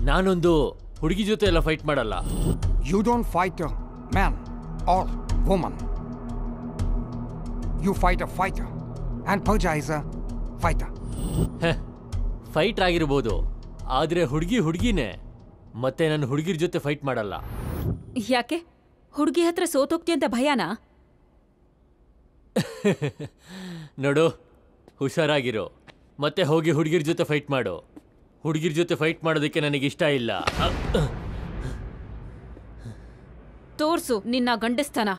ನಾನೊಂದು ಹುಡುಗಿ ಜೊತೆ ಎಲ್ಲ ಫೈಟ್ ಮಾಡಲ್ಲ You don't fight a man or woman. You fight a fighter. And Pooja is a fighter. Fight ಆಗಿರ್ಬೋದು ಆದ್ರೆ ಹುಡುಗಿ ಹುಡುಗಿನೇ ಮತ್ತೆ ನಾನು ಹುಡುಗಿರ ಜೊತೆ ಫೈಟ್ ಮಾಡಲ್ಲ ಯಾಕೆ ಹುಡುಗಿ ಹತ್ರ ಸೋತೋಗ್ತಿ ಅಂತ ಭಯನಾ ನೋಡು ಹುಷಾರಾಗಿರು ಮತ್ತೆ ಹೋಗಿ ಹುಡುಗಿರ ಜೊತೆ ಫೈಟ್ ಮಾಡು ಹುಡುಗಿರ ಜೊತೆ ಫೈಟ್ ಮಾಡೋದಕ್ಕೆ ನನಗೆ ಇಷ್ಟ ಇಲ್ಲ ತೋರ್ಸು ನಿನ್ನ ಗಂಡಸ್ತನ